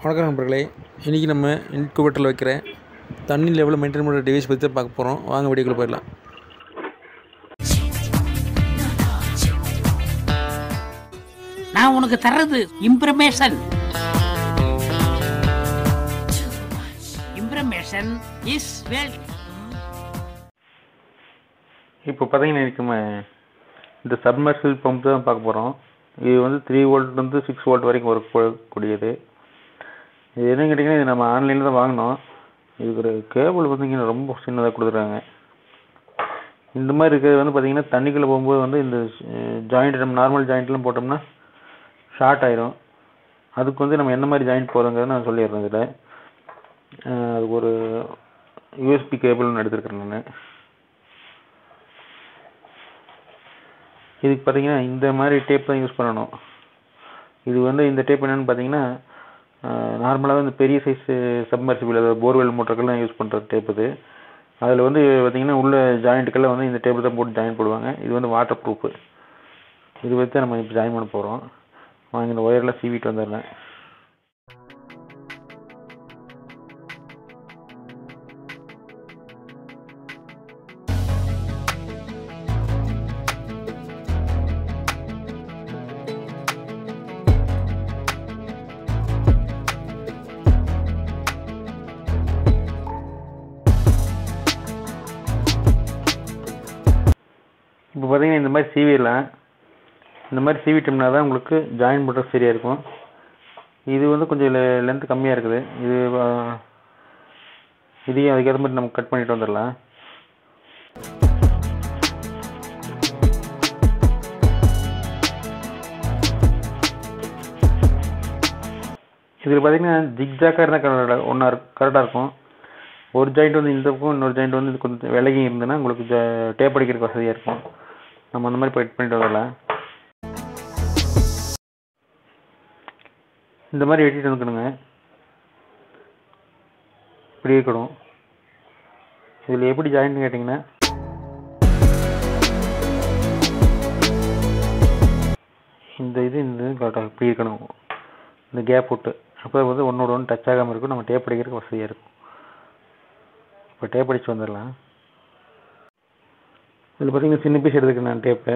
வணக்கம் நண்பர்களே இன்றைக்கி நம்ம இன்குபேட்டரில் வைக்கிற தண்ணி லெவலில் மெயின்டைன் பண்ணுற டிவைஸ் பற்றி தான் பார்க்க போகிறோம் வாங்க வீடியோக்குள்ளே போயிடலாம் நான் உனக்கு தர்றது இம்ப்ரமேஷன் இம்ப்ரமேஷன் இஸ் வெல்த் இப்போ பார்த்தீங்கன்னா நம்ம இந்த சப்மர்சில் பம்ப் தான் பார்க்க போகிறோம் இது வந்து த்ரீ வோல்ட்லேருந்து சிக்ஸ் வோல்ட் வரைக்கும் ஒர்க் போகக்கூடியது இது என்னன்னு கேட்டிங்கன்னா இது நம்ம ஆன்லைனில் தான் வாங்கினோம் இதுக்கு ஒரு கேபிள் பார்த்தீங்கன்னா ரொம்ப சின்னதாக கொடுத்துருக்காங்க இந்த மாதிரி இருக்கிறது வந்து பார்த்தீங்கன்னா தண்ணிக்குள்ளே போகும்போது வந்து இந்த ஜாயிண்ட் நம்ம நார்மல் ஜாயிண்ட்லாம் போட்டோம்னா ஷார்ட் ஆயிரும் அதுக்கு வந்து நம்ம என்ன மாதிரி ஜாயிண்ட் போகிறோங்கிறத நான் சொல்லிடுறேன் இதில் அதுக்கு ஒரு யூஎஸ்பி கேபிள் ஒன்று எடுத்துருக்கிறேன் நான் இதுக்கு பார்த்தீங்கன்னா இந்த மாதிரி டேப் தான் யூஸ் பண்ணணும் இது வந்து இந்த டேப் என்னென்னு பார்த்தீங்கன்னா நார்மலாக இந்த பெரிய சைஸ் சப்மர்சிபிள் அதாவது போர்வெல் மோட்டருக்கெல்லாம் யூஸ் பண்ணுற டேப் இது அதில் வந்து பார்த்தீங்கன்னா உள்ள ஜாயிண்ட்டுக்கெல்லாம் வந்து இந்த டேப் தான் போட்டு ஜாயின் போடுவாங்க இது வந்து வாட்டர் ப்ரூஃபு இது வச்சு தான் நம்ம இப்போ ஜாயின் பண்ண போகிறோம் வாங்க இந்த ஒயர்லாம் சீவிட்டு வந்துடுறேன் இப்போ பார்த்தீங்கன்னா இந்த மாதிரி சீவிடலாம் இந்த மாதிரி சீவிட்டோம்னா தான் உங்களுக்கு ஜாயின் பண்ணுறது சரியாக இருக்கும் இது வந்து கொஞ்சம் லென்த் கம்மியாக இருக்குது இது ஆ, இதையும் அதுக்கேற்ற மாதிரி நம்ம கட் பண்ணிட்டு வந்துடலாம் இதில் பார்த்தீங்கன்னா ஜிக்ஜாக்காக இருந்தால் கரெக்டாக ஒன்றா கரெக்டாக இருக்கும் ஒரு ஜாயிண்ட் வந்து இந்த பக்கம் இன்னொரு ஜாயிண்ட் வந்து இது கொஞ்சம் விலகி இருந்ததுன்னா உங்களுக்கு டேப் அடிக்கிறதுக்கு வசதியாக இருக்கும் நம்ம அந்த மாதிரி கட் பண்ணிட்டு வரலாம் இந்த மாதிரி வெட்டிட்டு வந்துக்கணுங்க இப்படி இருக்கணும் இதில் எப்படி ஜாயின்ட்னு கேட்டிங்கன்னா இந்த இது இந்த கரெக்டாக இப்படி இருக்கணும் இந்த கேப் விட்டு அப்போ வந்து ஒன்றோட ஒன்று டச் ஆகாமல் இருக்கும் நம்ம டேப் அடிக்கிறதுக்கு வசதியாக இருக்கும் இப்போ டேப் அடிச்சு வந்துடலாம் இதில் பார்த்தீங்கன்னா சின்ன பீஸ் எடுத்துக்கிறேன் நான் டேப்பு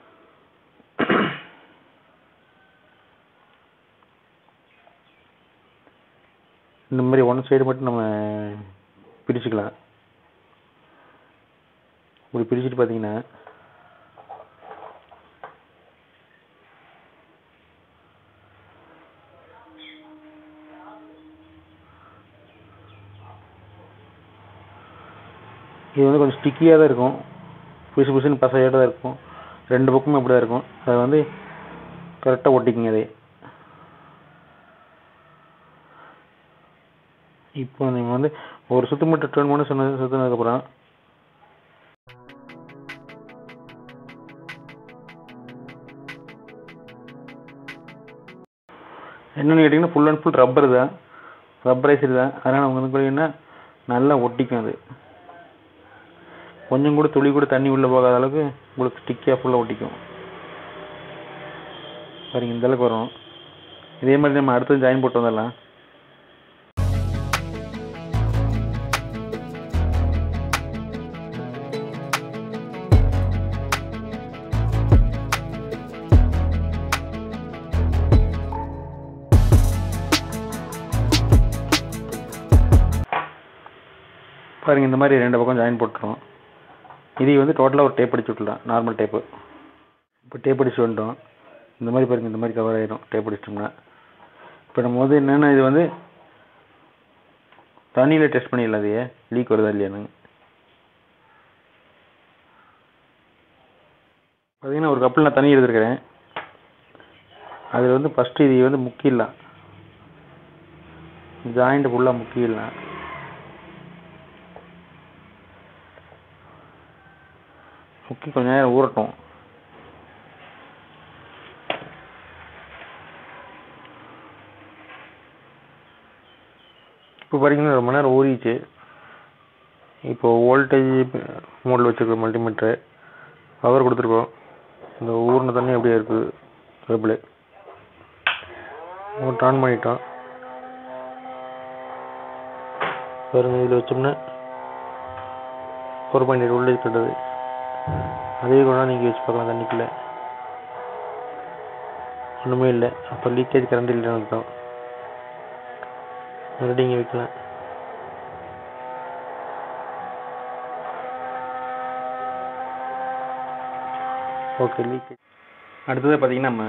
இந்த மாதிரி ஒன் சைடு மட்டும் நம்ம பிரிச்சுக்கலாம் இப்படி பிரிச்சுட்டு பார்த்தீங்கன்னா இது வந்து கொஞ்சம் ஸ்டிக்கியாக தான் இருக்கும் புதுசு புதுசுன்னு பசையோட தான் இருக்கும் ரெண்டு பக்கமும் அப்படி தான் இருக்கும் அதை வந்து கரெக்டாக ஒட்டிக்குங்க அதை இப்போ நீங்கள் வந்து ஒரு சுத்து மட்டும் டேர்ன் பண்ணி சொன்னது சுற்றினதுக்கப்புறம் என்னென்னு கேட்டிங்கன்னா ஃபுல் அண்ட் ஃபுல் ரப்பர் தான் ரப்பரைசர் தான் அதனால் அவங்க வந்து பார்த்தீங்கன்னா நல்லா ஒட்டிக்கும் அது கொஞ்சம் கூட துளி கூட தண்ணி உள்ளே போகாத அளவுக்கு உங்களுக்கு ஸ்டிக்கியாக ஃபுல்லாக ஒட்டிக்கும் பாருங்க இந்த அளவுக்கு வரும் இதே மாதிரி நம்ம அடுத்தது ஜாயின் போட்டு வந்துடலாம் பாருங்க இந்த மாதிரி ரெண்டு பக்கம் ஜாயின் போட்டுரும் இது வந்து டோட்டலாக ஒரு டேப் அடிச்சு விட்டுலாம் நார்மல் டேப்பு இப்போ டேப் அடிச்சு வந்துட்டோம் இந்த மாதிரி பாருங்க இந்த மாதிரி கவர் ஆயிடும் டேப் அடிச்சிட்டோம்னா இப்போ நம்ம வந்து என்னென்னா இது வந்து தண்ணியில் டெஸ்ட் பண்ணிடலாம் அதையே லீக் வருதா இல்லையான்னு பார்த்தீங்கன்னா ஒரு கப்பில் நான் தண்ணி எடுத்துருக்கிறேன் அதில் வந்து ஃபஸ்ட்டு இது வந்து முக்கிடலாம் ஜாயிண்ட் ஃபுல்லாக முக்கிடலாம் முக்கி கொஞ்ச நேரம் ஊறட்டும் இப்போ பார்த்தீங்கன்னா ரொம்ப நேரம் ஊறிச்சு இப்போ வோல்டேஜ் மோடில் வச்சுருக்க மல்டிமீட்ரு பவர் கொடுத்துருக்கோம் இந்த ஊறின தண்ணி அப்படியே இருக்குது கேபிள் மோட்டர் ஆன் பண்ணிட்டோம் பாருங்க இதில் வச்சோம்னா ஃபோர் பாயிண்ட் எயிட் வோல்டேஜ் கட்டுது அதே கூட நீங்கள் வச்சு பார்க்கலாம் தண்ணிக்குள்ளே ஒன்றுமே இல்லை அப்போ லீக்கேஜ் கரண்ட் இல்லைன்னு அர்த்தம் மறுபடியும் இங்கே வைக்கலாம் ஓகே லீக்கேஜ் அடுத்தது பார்த்தீங்கன்னா நம்ம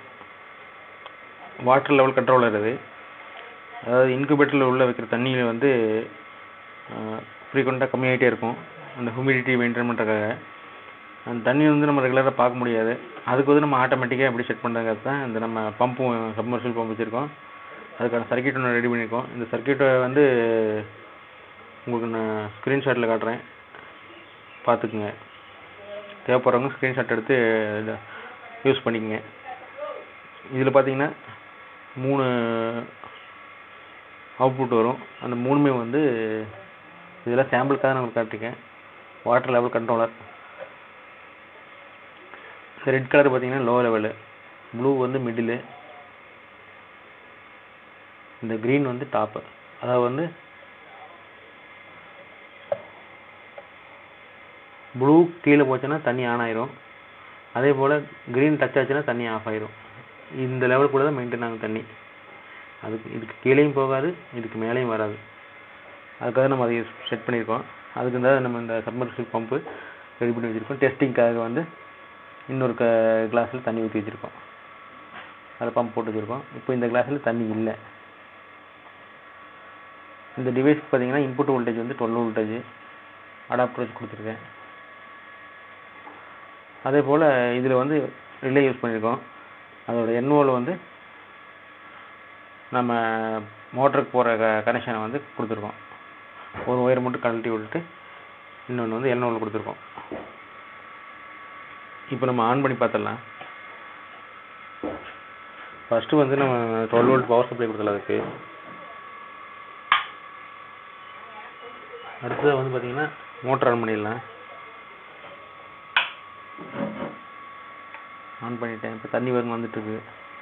வாட்டர் லெவல் கண்ட்ரோலர் இது அதாவது இன்குபேட்டரில் உள்ள வைக்கிற தண்ணியில் வந்து ஃப்ரீக்வெண்ட்டாக கம்மியாகிட்டே இருக்கும் அந்த ஹியூமிடிட்டி மெயின்டைன் பண்ணுறதுக்காக அந்த தண்ணி வந்து நம்ம ரெகுலராக பார்க்க முடியாது அதுக்கு வந்து நம்ம ஆட்டோமேட்டிக்காக எப்படி செட் பண்ணுறதுக்காக தான் இந்த நம்ம பம்பும் சப்மர்சிபிள் பம்ப் வச்சுருக்கோம் அதுக்கான சர்க்கியூட் ஒன்று ரெடி பண்ணியிருக்கோம் இந்த சர்க்கியூட்டை வந்து உங்களுக்கு நான் ஸ்க்ரீன்ஷாட்டில் காட்டுறேன் பார்த்துக்குங்க தேவைப்படுறவங்க ஸ்க்ரீன்ஷாட் எடுத்து யூஸ் பண்ணிக்கங்க இதில் பார்த்தீங்கன்னா மூணு அவுட்புட் வரும் அந்த மூணுமே வந்து இதெல்லாம் சாம்பிளுக்காக நான் உங்களுக்கு காட்டிருக்கேன் water level controller red colour பார்த்தீங்கன்னா லோ லெவலு ப்ளூ வந்து மிடிலு இந்த க்ரீன் வந்து டாப்பு அதாவது வந்து ப்ளூ கீழே போச்சுன்னா தண்ணி ஆன் ஆயிரும் அதே போல் க்ரீன் டச் ஆச்சுன்னா தண்ணி ஆஃப் ஆயிரும் இந்த லெவலுக்குள்ளே தான் மெயின்டைன் ஆகும் தண்ணி அதுக்கு இதுக்கு கீழேயும் போகாது இதுக்கு மேலேயும் வராது அதுக்காக நம்ம அதை செட் பண்ணியிருக்கோம் அதுக்கு தான் நம்ம இந்த சப்மர்சிபிள் பம்பு ரெடி பண்ணி வச்சுருக்கோம் டெஸ்டிங்க்காக வந்து இன்னொரு க கிளாஸில் தண்ணி ஊற்றி வச்சுருக்கோம் அதில் பம்ப் போட்டு வச்சுருக்கோம் இப்போ இந்த கிளாஸில் தண்ணி இல்லை இந்த டிவைஸ்க்கு பார்த்தீங்கன்னா இன்புட் வோல்டேஜ் வந்து டுவெல் வோல்டேஜ் அடாப்டர் வச்சு கொடுத்துருக்கேன் அதே போல் இதில் வந்து ரிலே யூஸ் பண்ணியிருக்கோம் அதோட என்ஓவில் வந்து நம்ம மோட்டருக்கு போகிற க கனெக்ஷனை வந்து கொடுத்துருக்கோம் ஒரு ஒயர் மட்டும் கழட்டி விட்டுட்டு இன்னொன்று வந்து என்ஓவில் கொடுத்துருக்கோம் இப்போ நம்ம ஆன் பண்ணி பார்த்துடலாம் ஃபஸ்ட்டு வந்து நம்ம டுவெல் வோல்ட் பவர் சப்ளை கொடுத்துடலாம் அதுக்கு அடுத்தது வந்து பார்த்தீங்கன்னா மோட்டர் ஆன் பண்ணிடலாம் ஆன் பண்ணிட்டேன் இப்போ தண்ணி வரும் வந்துட்டு இருக்கு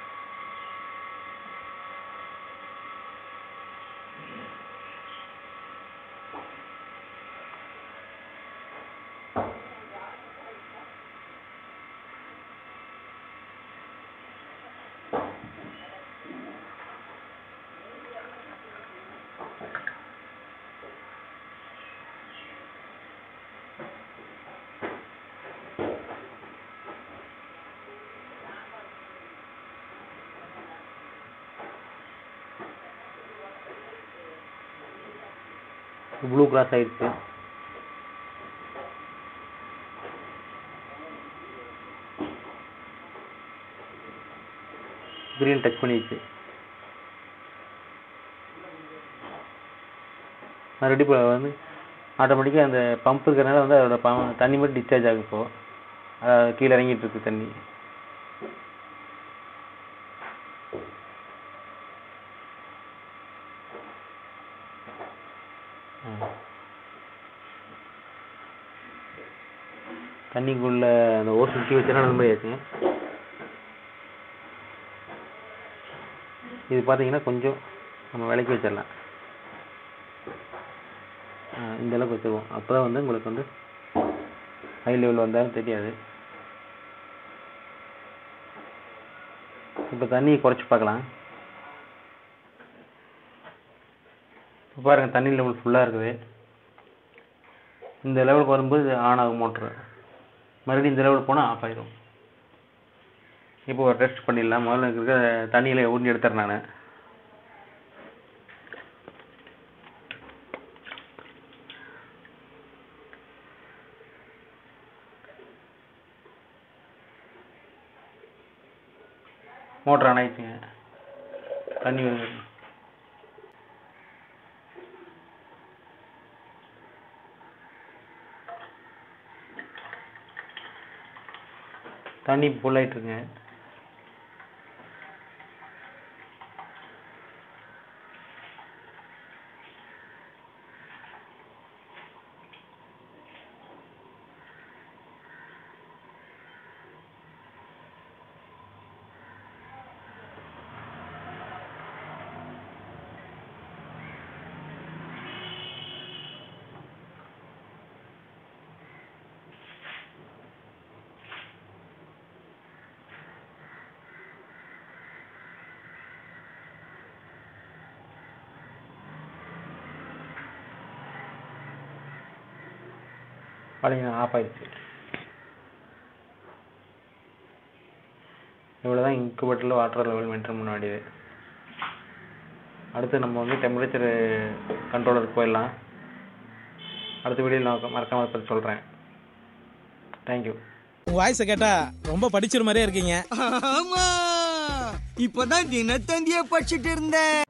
ப்ளூ கிராஸ் ஆயிடுச்சு கிரீன் டச் பண்ணிடுச்சு மறுபடியும் இப்போ வந்து ஆட்டோமேட்டிக்காக அந்த பம்ப் இருக்கிறனால வந்து அதோட ப தண்ணி மட்டும் டிஸ்சார்ஜ் ஆகும் இப்போ அதாவது கீழே இறங்கிட்டு இருக்கு தண்ணி தண்ணிக்குள்ள அந்த ஓஸ் சுற்றி வச்சுனா மாதிரி ஆச்சுங்க இது பார்த்தீங்கன்னா கொஞ்சம் நம்ம விலைக்கு வச்சிடலாம் ஆ, இந்த அளவுக்கு வச்சுருவோம் அப்போ தான் வந்து உங்களுக்கு வந்து ஹை லெவல் வந்தாலும் தெரியாது இப்போ தண்ணியை குறைச்சி பார்க்கலாம் இப்போ பாருங்கள் தண்ணி லெவல் ஃபுல்லாக இருக்குது இந்த லெவலுக்கு வரும்போது இது ஆன் ஆகும் மோட்ரு மறுபடியும் இந்த லெவல் போனால் ஆஃப் ஆயிரும் இப்போ ஒரு டெஸ்ட் பண்ணிடலாம் முதல்ல இருக்கிற தண்ணியில் உறிஞ்சி எடுத்துறேன் நான் மோட்டர் ஆன் ஆயிடுச்சுங்க தண்ணி வருது தண்ணி ஃபுல் ஆயிட்டுருங்க பாருங்க ஆஃப் ஆயிடுச்சு இவ்வளோ தான் இன்குபேட்டரில் வாட்டர் லெவல் மெயின்டைன் பண்ண வேண்டியது அடுத்து நம்ம வந்து டெம்பரேச்சர் கண்ட்ரோலருக்கு போயிடலாம் அடுத்த வீடியோவில் நான் மறக்காம பற்றி சொல்கிறேன் தேங்க்யூ உங்க வாய்ஸ கேட்டா ரொம்ப படிச்சிரு மாதிரியே இருக்கீங்க ஆமா இப்பதான் தினத்தந்திய படிச்சிட்டு இருந்தேன்